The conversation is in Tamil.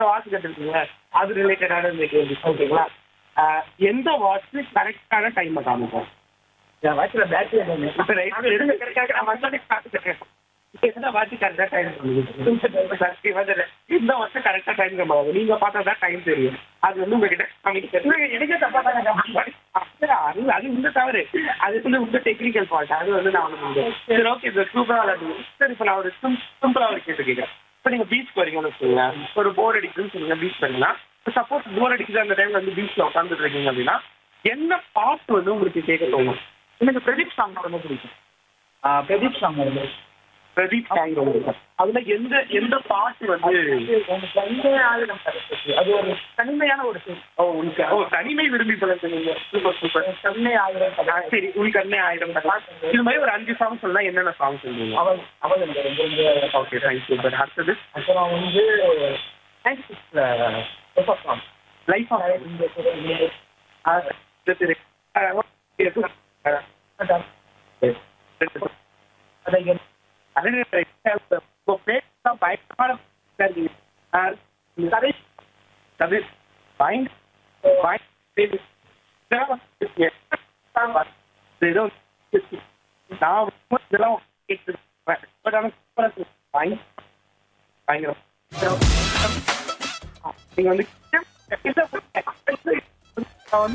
வாட்ச் கட்டிருக்கீங்க அது ரிலேட்டடான இந்த கேள்வி ஓகேங்களா ஆஹ் எந்த வாட்ச் கரெக்டான டைம் காமிக்கும் என் வாட்சில் பேட்டரி இப்ப right ல இருந்து correct ஆ நான் வந்தோடனே பார்த்துட்டேன். எந்த வாட்ச் கரெக்டா டைம் சொல்லுங்க இந்த வருஷம் கரெக்டா டைம் காமிக்கும் நீங்க பார்த்தா டைம் தெரியும் அது வந்து உங்ககிட்ட கம்யூனிகேஷன் எனக்கே தப்பா தானே அது அது உங்க தவறு அது வந்து உங்க டெக்னிக்கல் ஃபால்ட் அது வந்து நான் வந்து சரி ஓகே இது சூப்பரா விளையாடுங்க சார் இப்போ நான் ஒரு சிம்பிளா ஒரு கேட்டு கேட்குறேன் இப்போ நீங்க பீச் போறீங்கன்னு வச்சுக்கோங்களேன் ஒரு போர் அடிக்குதுன்னு சொல்லுங்க பீச் போறீங்கன்னா சப்போஸ் போர் அடிக்குது அந்த டைம்ல வந்து பீச்ல உட்காந்துட்டு இருக்கீங்க அப்படின்னா என்ன பாட்டு வந்து உங்களுக்கு கேட்க தோணும் எனக்கு பிரதீப் சாங் ரொம்ப பிடிக்கும் பிரதீப் சாங் வருது பிரதீப் சாங் ரொம்ப பிடிக்கும் அதுல எந்த எந்த பாட்டு வந்து எனக்கு தனிமையாக நம்ம கிடைச்சிருக்கு. அது ஒரு தனிமையான ஒரு ஃபீல் ஓ உனக்கு ஓ தனிமை விரும்பி சொல்லுங்க சூப்பர் சூப்பர் தனிமை ஆயிரம் ஆ, சரி உனக்கு அண்ணே ஆயிரம் தரலாம் இது மாதிரி ஒரு அஞ்சு சாங் சொல்லலாம் என்னென்ன சாங் சொல்லுவீங்க அவள் அவள் எனக்கு ரொம்ப ரொம்ப ஓகே தேங்க் சூப்பர் அடுத்தது அப்புறம் வந்து நைன்டி சிக்ஸில் சாங் லைஃப் ஆஃப் இந்த குரல் அதை நீங்க வந்து